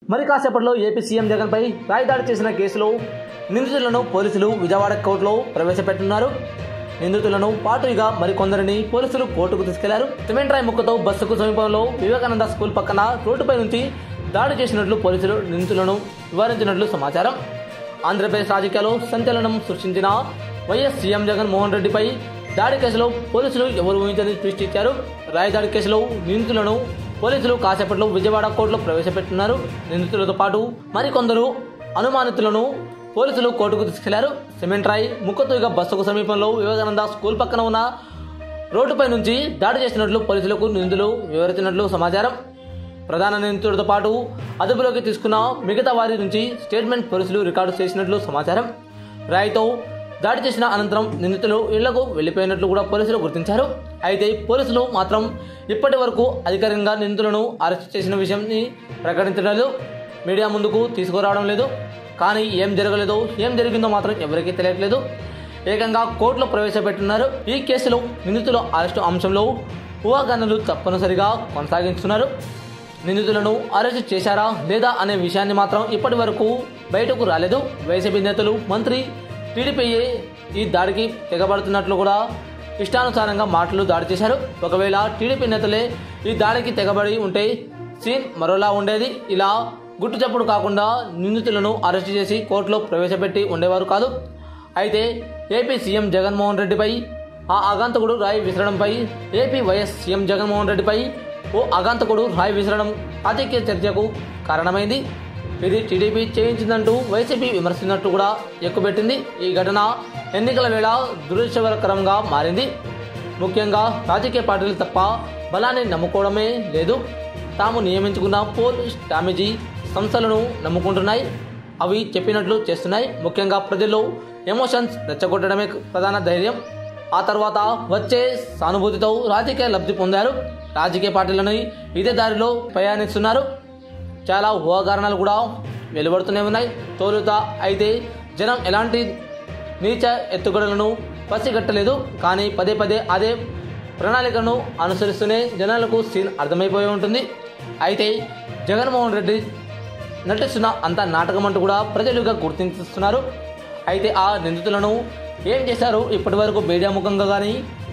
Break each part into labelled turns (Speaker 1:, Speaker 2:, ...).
Speaker 1: మరి కాసేపట్లో AP CM జగన్పై రాయిదాడి చేసిన కేసులో నిందితులను పోలీసులు విజయవాడ కోర్టులో ప్రవేశపెట్టున్నారు నిందితులను పాటుగా మరికొందరిని పోలీసులు కోర్టుకు తీసుకెళ్లారు సిమెంట్ రాయ్ ముక్కతో బస్సుకు సమీపంలో వివేకానంద స్కూల్ పక్కన రోడ్డుపై నుంచి దాడి చేసినట్లు పోలీసులు నిందితులను వివరించినట్లు సమాచారం ఆంధ్రప్రదేశ్ రాజకీయాల్లో సంచలనం సృష్టించిన వైఎస్ సీఎం జగన్ మోహన్ రెడ్డిపై దాడి కేసులో పోలీసులు ఎవరు ఊహించని ట్విస్ట్ ఇచ్చారు రాయదాడి కేసులో నిందితులను పోలీసులు కాసేపట్లో విజయవాడ కోర్టులో ప్రవేశపెట్టున్నారు నిందితులతో పాటు మరికొందరు అనుమానితులను పోలీసులు కోర్టుకు తీసుకెళ్లారు సిమెంట్ రాయ్ ముక్కతుగా బస్సుకు సమీపంలో వివేకానంద స్కూల్ పక్కన ఉన్న రోడ్డుపై నుంచి దాడి చేసినట్లు పోలీసులకు నిందితులు వివరించినట్లు సమాచారం ప్రధాన నిందితుడితో పాటు అదుపులోకి తీసుకున్న మిగతా వారి నుంచి స్టేట్మెంట్ పోలీసులు రికార్డు చేసినట్లు సమాచారం రాయ్తో దాడి చేసిన అనంతరం నిందితులు ఇళ్లకు వెళ్లిపోయినట్లు కూడా పోలీసులు గుర్తించారు అయితే పోలీసులు మాత్రం ఇప్పటి వరకు అధికారికంగా నిందితులను అరెస్ట్ చేసిన విషయాన్ని ప్రకటించడం లేదు మీడియా ముందుకు తీసుకురావడం లేదు కానీ ఏం జరగలేదో ఏం జరిగిందో మాత్రం ఎవరికీ తెలియట్లేదు ఏకంగా కోర్టులో ప్రవేశపెట్టున్నారు ఈ కేసులో నిందితుల అరెస్టు అంశంలో ఊహాగానాలు తప్పనిసరిగా కొనసాగిస్తున్నారు నిందితులను అరెస్టు చేశారా లేదా అనే విషయాన్ని మాత్రం ఇప్పటి వరకు బయటకు రాలేదు వైసీపీ నేతలు మంత్రి టీడీపీఏ ఈ దాడికి తెగబడుతున్నట్లు కూడా ఇష్టానుసారంగా మాటలు దాడి చేశారు ఒకవేళ టీడీపీ నేతలే ఈ దాడికి తెగబడి ఉంటే సీన్ మరోలా ఉండేది ఇలా గుట్టు చప్పుడు కాకుండా నిందితులను అరెస్టు చేసి కోర్టులో ప్రవేశపెట్టి ఉండేవారు కాదు అయితే ఏపీ సీఎం జగన్మోహన్ రెడ్డిపై ఆ ఆగంతకుడు రాయి విసరడంపై ఏపీ వైఎస్ సీఎం జగన్మోహన్ రెడ్డిపై ఓ ఆగంతకుడు రాయి విసరడం రాజకీయ చర్చకు కారణమైంది ఇది టీడీపీ చేయించిందంటూ వైసీపీ విమర్శించినట్టు కూడా ఎక్కుపెట్టింది ఈ ఘటన ఎన్నికల వేళ దురదృష్టకరంగా మారింది ముఖ్యంగా రాజకీయ పార్టీలు తప్ప బలాన్ని నమ్ముకోవడమే లేదు తాము నియమించుకున్న పోల్ స్టామేజీ సంస్థలను నమ్ముకుంటున్నాయి అవి చెప్పినట్లు చేస్తున్నాయి ముఖ్యంగా ప్రజల్లో ఎమోషన్స్ రెచ్చగొట్టడమే ప్రధాన ధైర్యం ఆ తర్వాత వచ్చే సానుభూతితో రాజకీయ లబ్ధి పొందారు రాజకీయ పార్టీలను ఇదే దారిలో ప్రయాణిస్తున్నారు చాలా ఊహాకారణాలు కూడా వెలువడుతూనే ఉన్నాయి తోలుత అయితే జనం ఎలాంటి నీచ ఎత్తుగడలను పసిగట్టలేదు కానీ పదే పదే అదే ప్రణాళికను అనుసరిస్తూనే జనాలకు సీన్ అర్థమైపోయి ఉంటుంది అయితే జగన్మోహన్ రెడ్డి నటిస్తున్న అంత నాటకం అంటూ కూడా ప్రజలుగా గుర్తిస్తున్నారు అయితే ఆ నిందితులను ఏం చేశారు ఇప్పటి వరకు మీడియా ముఖంగా కానీ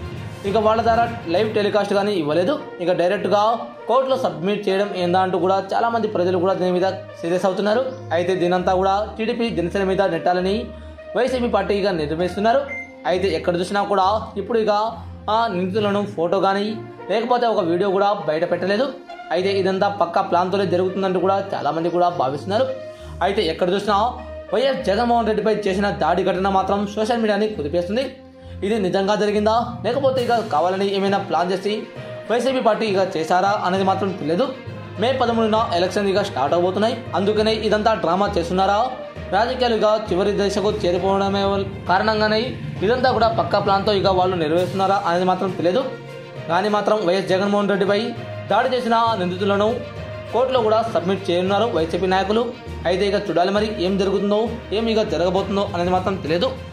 Speaker 1: ఇక వాళ్ళ ద్వారా లైవ్ టెలికాస్ట్ కానీ ఇవ్వలేదు ఇక డైరెక్ట్గా కోర్టులో సబ్మిట్ చేయడం ఏందా అంటూ కూడా చాలా మంది ప్రజలు కూడా దీని మీద సీరియస్ అవుతున్నారు అయితే దీనంతా కూడా టీడీపీ జనసేన మీద నెట్టాలని వైసీపీ పార్టీగా నిర్మిస్తున్నారు అయితే ఎక్కడ చూసినా కూడా ఇప్పుడు ఇక ఆ నిందితులను ఫోటో కానీ లేకపోతే ఒక వీడియో కూడా బయట పెట్టలేదు అయితే ఇదంతా పక్కా ప్లాన్తోనే జరుగుతుందంటూ కూడా చాలా మంది కూడా భావిస్తున్నారు అయితే ఎక్కడ చూసినా వైఎస్ జగన్మోహన్ రెడ్డిపై చేసిన దాడి ఘటన మాత్రం సోషల్ మీడియాని కుదిపేస్తుంది ఇది నిజంగా జరిగిందా లేకపోతే ఇక కావాలని ఏమైనా ప్లాన్ చేసి వైసీపీ పార్టీ ఇక చేశారా అనేది మాత్రం తెలియదు మే పదమూడున ఎలక్షన్ ఇక స్టార్ట్ అవబోతున్నాయి అందుకనే ఇదంతా డ్రామా చేస్తున్నారా రాజకీయాలు ఇక చివరి దశకు చేరిపోవడమే కారణంగానే ఇదంతా కూడా పక్కా ప్లాన్తో ఇక వాళ్ళు నెరవేరుస్తున్నారా అనేది మాత్రం తెలియదు కానీ మాత్రం వైఎస్ జగన్మోహన్ రెడ్డిపై దాడి చేసిన నిందితులను కోర్టులో కూడా సబ్మిట్ చేయనున్నారు వైసీపీ నాయకులు అయితే ఇక చూడాలి మరి ఏం జరుగుతుందో ఏం ఇక జరగబోతుందో అనేది మాత్రం తెలియదు